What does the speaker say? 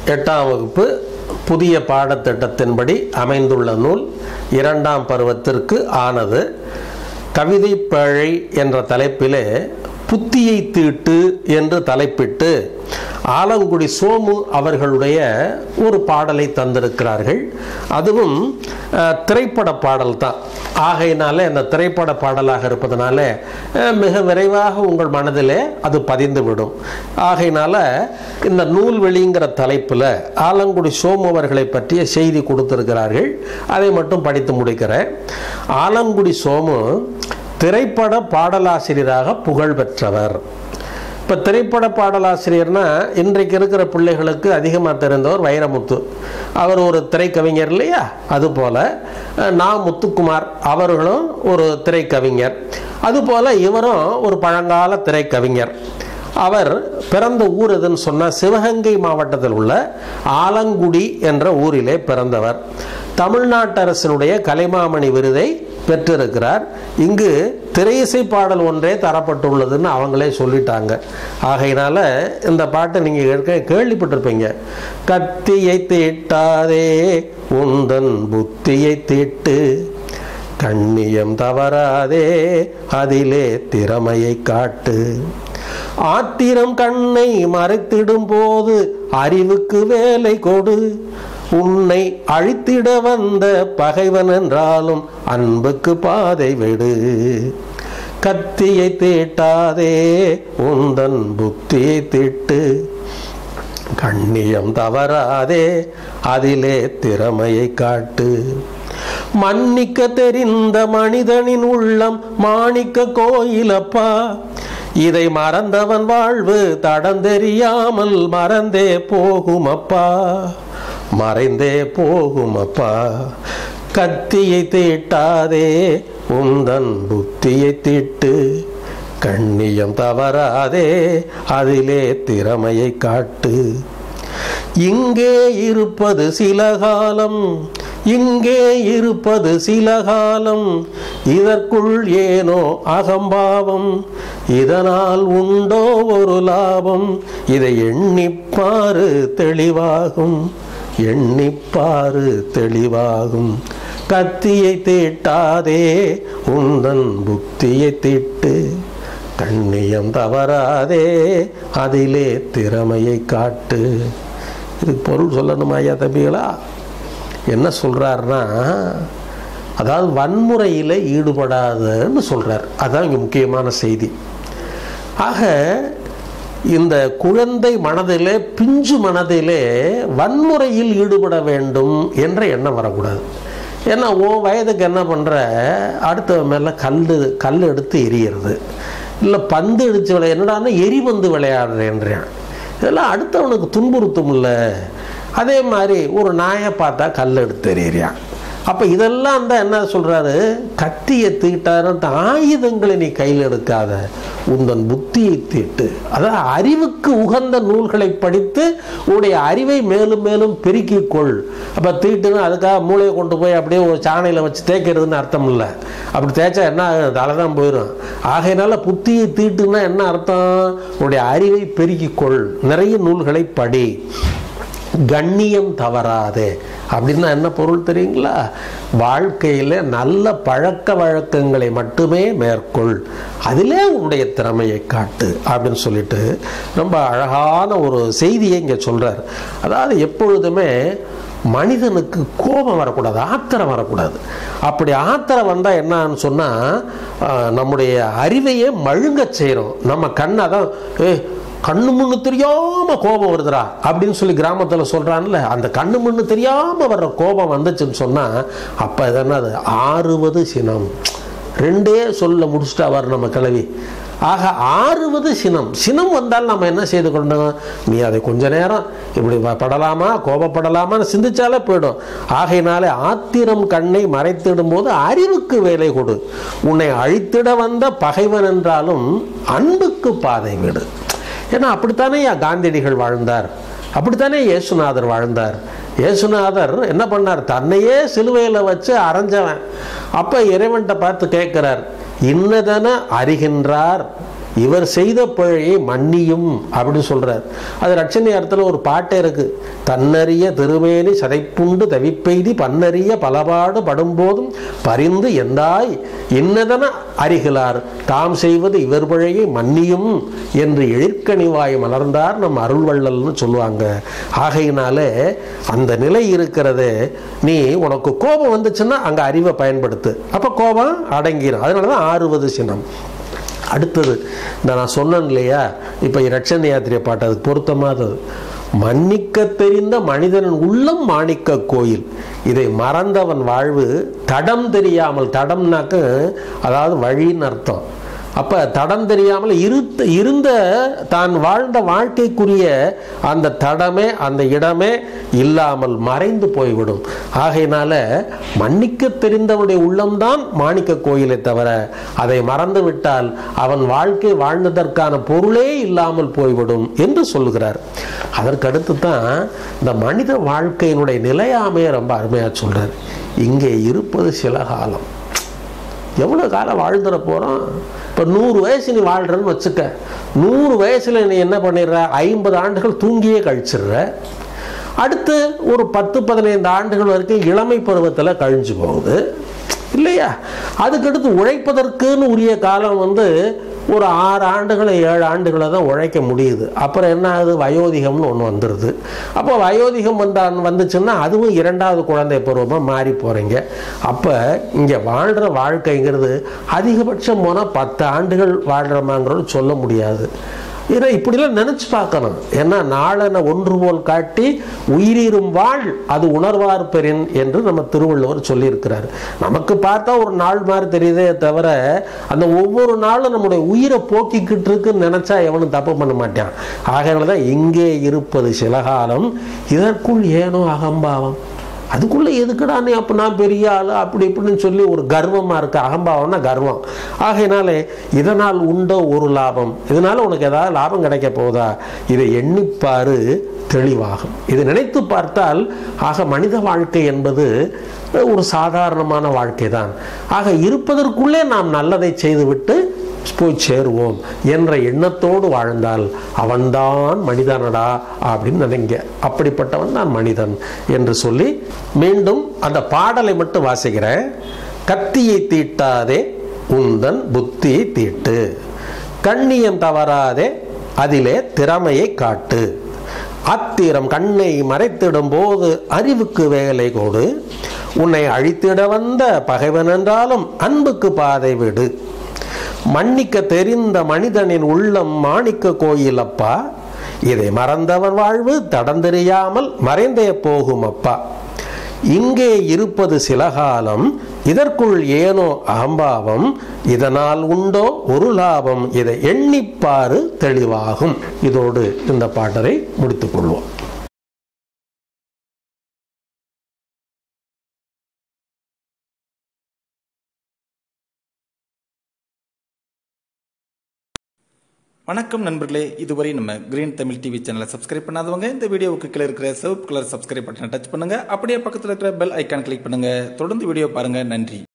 எட்டாம் வகுப்பு புதிய பாடத்திட்டத்தின்படி அமைந்துள்ள நூல் இரண்டாம் பருவத்திற்கு ஆனது கவிதை பேழை என்ற தலைப்பிலே புத்தியை தீட்டு என்று தலைப்பிட்டு ஆலங்குடி சோமு அவர்களுடைய ஒரு பாடலை தந்திருக்கிறார்கள் அதுவும் அஹ், திரைப்பட பாடல் தான் ஆகையினால இந்த திரைப்பட பாடலாக இருப்பதனால அஹ், மிக விரைவாக உங்கள் மனதிலே அது பதிந்துவிடும் ஆகையினால இந்த நூல்வெளிங்கிற தலைப்பில் ஆலங்குடி சோமு அவர்களை பற்றிய செய்தி கொடுத்திருக்கிறார்கள் அதை மட்டும் படித்து முடிக்கிறேன் ஆலங்குடி சோமு திரைப்பட பாடலாசிரியராக புகழ் பெற்றவர் இப்போ திரைப்பட பாடலாசிரியர்னா இன்றைக்கு இருக்கிற பிள்ளைகளுக்கு அதிகமாக தெரிந்தவர் வைரமுத்து அவர் ஒரு திரைக்கவிஞர் இல்லையா அதுபோல் அஹ், நா முத்துக்குமார் அவர்களும் ஒரு திரைக்கவிஞர் அதுபோல் இவரும் ஒரு பழங்கால திரைக்கவிஞர் அவர் பிறந்த ஊர் எதுன்னு சொன்னால் சிவகங்கை மாவட்டத்தில் உள்ள ஆலங்குடி என்ற ஊரிலே பிறந்தவர் தமிழ்நாட்டு அரசினுடைய கலைமாமணி விருதை பெற்றிருக்கிறார் இங்கு திரையிசை பாடல் ஒன்றே தரப்பட்டுள்ளதுன்னு அவங்களே சொல்லிட்டாங்க ஆகையினால இந்த பாட்டை நீங்கள் ஏற்க கேள்விப்பட்டிருப்பீங்க கத்தியை தீட்டாதே உந்தன் புத்தியை தீட்டு கண்ணியம் தவறாதே அதிலே திறமையை காட்டு ஆத்திரம் கண்ணை மறைத்திடும் போது அறிவுக்கு வேலை கொடு உன்னை அழித்திட வந்த பகைவன் என்றாலும் அன்புக்கு பாதை விடு கத்தியை தீட்டாதே உந்தன் புத்தியை தீட்டு கண்ணியம் தவறாதே அதிலே திறமையை காட்டு மன்னிக்க தெரிந்த மனிதனின் உள்ளம் மாணிக்க கோயிலப்பா இதை மறந்தவன் வாழ்வு தடந்தெரியாமல் மறந்தே போகுமப்பா மறைந்தே போகுமப்பா கத்தியை தீட்டாதே உந்தன் புத்தியை தீட்டு கண்ணியம் தவறாதே அதிலே திறமையை காட்டு இங்கே இருப்பது சில காலம் இங்கே இருப்பது சில காலம் இதற்குள் ஏனோ அகம்பாவம் இதனால் உண்டோ ஒரு லாபம் இதை எண்ணிப்பாரு தெளிவாகும் எண்ணிப்பாரு தெளிவாகும் கத்தியை தீட்டாதே உந்தன் புத்தியை தீட்டு கண்ணியம் தவறாதே அதிலே திறமையை காட்டு இதுக்கு பொருள் சொல்லணுமா ஐயா தம்பிகளா என்ன சொல்றாருன்னா அதாவது வன்முறையில் ஈடுபடாதன்னு சொல்றார் அதான் இங்கே முக்கியமான செய்தி ஆக இந்த குழந்தை மனதிலே பிஞ்சு மனதிலே வன்முறையில் ஈடுபட வேண்டும் என்ற எண்ணம் வரக்கூடாது ஏன்னா ஓ வயதுக்கு என்ன பண்ணுற அடுத்த மேலே கல் கல் எடுத்து எரியறது இல்லை பந்து அடித்து விளையா என்னடான்னா எரிபந்து விளையாடுறேன்றான் இதெல்லாம் அடுத்தவனுக்கு துன்புறுத்தும் இல்லை அதே மாதிரி ஒரு நாயை பார்த்தா கல் எடுத்து எறிகிறான் அப்போ இதெல்லாம் தான் என்ன சொல்கிறாரு கத்தியை தீட்டாருன்ட்டு ஆயுதங்களை நீ கையில் எடுக்காத உந்தன் புத்தியை தீட்டு அதாவது அறிவுக்கு உகந்த நூல்களை படித்து உன்னுடைய அறிவை மேலும் மேலும் பெருக்கிக் கொள் அப்போ தீட்டுன்னு அதுக்காக மூளையை கொண்டு போய் அப்படியே ஒரு சாணையில் வச்சு தேய்க்கிறதுன்னு அர்த்தம் இல்லை அப்படி தேய்ச்சா என்ன ஆகும்? தலை தான் போயிடும் ஆகையினால புத்தியை தீட்டுன்னா என்ன அர்த்தம் உன்னுடைய அறிவை பெருக்கிக் கொள் நிறைய நூல்களை படி கண்ணியம் தவறாதே அப்படின்னா என்ன பொருள் தெரியுங்களா வாழ்க்கையில் நல்ல பழக்க வழக்கங்களை மட்டுமே மேற்கொள் அதிலே உன்னுடைய திறமையை காட்டு அப்படின்னு சொல்லிட்டு ரொம்ப அழகான ஒரு செய்தியை இங்கே சொல்கிறார் அதாவது எப்பொழுதுமே மனிதனுக்கு கோபம் வரக்கூடாது ஆத்திரம் வரக்கூடாது அப்படி ஆத்திரம் வந்தால் என்னன்னு சொன்னால் நம்முடைய அறிவையே மழுங்கச் செய்கிறோம் நம்ம கண்ணை தான் ஏ கண்ணு முன்னு தெரியாம கோபம் வருதுடா அப்படின்னு சொல்லி கிராமத்தில் சொல்றான்ல அந்த கண்ணு முன்னு தெரியாம வர்ற கோபம் வந்துச்சுன்னு சொன்னா அப்ப இது என்னது ஆறுவது சினம் ரெண்டே சொல்ல முடிச்சுட்டா வர நம்ம கிளவி ஆக ஆறுவது சினம் சினம் வந்தால் நம்ம என்ன செய்து கொண்டோம் நீ அதை கொஞ்ச நேரம் இப்படி ப- படலாமா கோபப்படலாமான்னு சிந்திச்சாலே போயிடும் ஆகையினாலே ஆத்திரம் கண்ணை மறைத்திடும் போது அறிவுக்கு வேலை கொடு உன்னை அழித்திட வந்த பகைவன் என்றாலும் அன்புக்கு பாதை விடு ஏன்னா அப்படித்தானே காந்தியடிகள் வாழ்ந்தார் அப்படித்தானே இயேசுநாதர் வாழ்ந்தார் இயேசுநாதர் என்ன பண்ணார் தன்னையே சிலுவையில் வச்சு அரைஞ்சவன் அப்போ இறைவன்கிட்ட பார்த்து கேட்கிறார் இன்னதென அறிகின்றார் இவர் செய்த பிழையை மன்னியும் அப்படின்னு சொல்றார் அது ரட்சணை அர்த்தத்தில் ஒரு பாட்டே இருக்கு தன்னறிய திருமேனி சதைப்புண்டு தவிப்பெய்தி பன்னறிய பலபாடு படும்போதும் பரிந்து எந்தாய் இன்னதன அறிகிறார் தாம் செய்வது இவர் பிழையை மன்னியும் என்று எழிற்கனிவாய் மலர்ந்தார் நம் அருள்வள்ளல்னு சொல்லுவாங்க ஆகையினாலே அந்த நிலை இருக்கிறது நீ உனக்கு கோபம் வந்துச்சுன்னா அங்கே அறிவை பயன்படுத்து அப்போ கோபம் அடங்கிடும் அதனால தான் ஆறுவது சினம் அடுத்தது இந்த நான் சொன்னேன் இல்லையா இப்போ ரட்சண யாத்திரை பாட்டு அதுக்கு பொருத்தமானது மன்னிக்க தெரிந்த மனிதனின் உள்ளம் மாணிக்க கோயில் இதை மறந்தவன் வாழ்வு தடம் தெரியாமல் தடம்னாக்க அதாவது வழின்னு அர்த்தம் அப்போ தடம் தெரியாமல் இருந்த இருந்த தான் வாழ்ந்த வாழ்க்கைக்குரிய அந்த தடமே அந்த இடமே இல்லாமல் மறைந்து போய்விடும் ஆகையினால மன்னிக்க தெரிந்தவனுடைய உள்ளம்தான் மாணிக்க கோயிலை தவிர அதை மறந்து விட்டால் அவன் வாழ்க்கை வாழ்ந்ததற்கான பொருளே இல்லாமல் போய்விடும் என்று சொல்லுகிறார் அதற்கடுத்து தான் இந்த மனித வாழ்க்கையினுடைய நிலையாமையை ரொம்ப அருமையாக சொல்றார் இங்கே இருப்பது சில காலம் எவ்வளோ காலம் வாழ்ந்துட போகிறோம் இப்போ நூறு வயசு நீ வாழ்கிறன்னு வச்சுக்க நூறு வயசில் நீ என்ன பண்ணிடுற ஐம்பது ஆண்டுகள் தூங்கியே கழிச்சிடுற அடுத்து ஒரு பத்து பதினைந்து ஆண்டுகள் வரைக்கும் இளமை பருவத்தில் கழிஞ்சு போகுது இல்லையா அதுக்கடுத்து உழைப்பதற்குன்னு உரிய காலம் வந்து ஒரு ஆறு ஆண்டுகளை ஏழு ஆண்டுகளை தான் உழைக்க முடியுது அப்புறம் என்ன ஆகுது வயோதிகம்னு ஒன்று வந்துடுது அப்போ வயோதிகம் வந்தா வந்துச்சுன்னா அதுவும் இரண்டாவது குழந்தை பருவமாக மாறி போகிறீங்க அப்போ இங்கே வாழ்கிற வாழ்க்கைங்கிறது அதிகபட்சம் போனால் பத்து ஆண்டுகள் வாழ்கிறோமாங்கிறது சொல்ல முடியாது ஏன்னா இப்படிலாம் நினச்சி பார்க்கணும் ஏன்னா நாளென ஒன்று போல் காட்டி உயிரிரும் வாழ் அது உணர்வார் பெறின் என்று நம்ம திருவள்ளுவர் சொல்லியிருக்கிறார் நமக்கு பார்த்தா ஒரு நாள் மாதிரி தெரியுதே தவிர அந்த ஒவ்வொரு நாளும் நம்முடைய உயிரை போக்கிக்கிட்டு இருக்குன்னு நினச்சா எவனும் தப்பு பண்ண மாட்டான் ஆகையினால தான் இங்கே இருப்பது சில காலம் இதற்குள் ஏனோ அகம்பாவம் அதுக்குள்ளே எதுக்குடா நீ அப்போ நான் பெரிய ஆள் அப்படி இப்படின்னு சொல்லி ஒரு கர்வமாக இருக்கு அகம்பாவம்னா கர்வம் ஆகையினாலே இதனால் உண்டோ ஒரு லாபம் இதனால் உனக்கு ஏதாவது லாபம் கிடைக்க போதா இதை எண்ணிப்பாரு தெளிவாகும் இதை நினைத்து பார்த்தால் ஆக மனித வாழ்க்கை என்பது ஒரு சாதாரணமான வாழ்க்கை தான் ஆக இருப்பதற்குள்ளே நாம் நல்லதை செய்துவிட்டு போய் சேருவோம் என்ற எண்ணத்தோடு வாழ்ந்தால் அவன்தான் மனிதனடா அப்படின்னு நினைங்க அப்படிப்பட்டவன் தான் மனிதன் என்று சொல்லி மீண்டும் அந்த பாடலை மட்டும் வாசிக்கிறேன் கத்தியை தீட்டாதே உந்தன் புத்தியை தீட்டு கண்ணியம் தவறாதே அதிலே திறமையை காட்டு அத்திரம் கண்ணை மறைத்திடும் போது அறிவுக்கு வேலை கொடு உன்னை அழித்திட வந்த பகைவன் என்றாலும் அன்புக்கு பாதை விடு மன்னிக்க தெரிந்த மனிதனின் உள்ளம் மாணிக்க கோயில் அப்பா இதை மறந்தவன் வாழ்வு தடந்தெரியாமல் மறைந்தே போகும் அப்பா இங்கே இருப்பது சில காலம் இதற்குள் ஏனோ அகம்பாவம் இதனால் உண்டோ ஒரு லாபம் இதை எண்ணிப்பாரு தெளிவாகும் இதோடு இந்த பாட்டரை முடித்துக் கொள்வோம் வணக்கம் நண்பர்களே இதுவரை நம்ம கிரீன் தமிழ் டிவி சேனலை சப்ஸ்கிரைப் பண்ணாதவங்க இந்த வீடியோவுக்கு கீழே இருக்கிற சிவப்பு கலர் சப்ஸ்கிரைப் பட்டனை டச் பண்ணுங்க அப்படியே பக்கத்தில் இருக்கிற பெல் ஐக்கான் கிளிக் பண்ணுங்க தொடர்ந்து வீடியோ பாருங்க நன்றி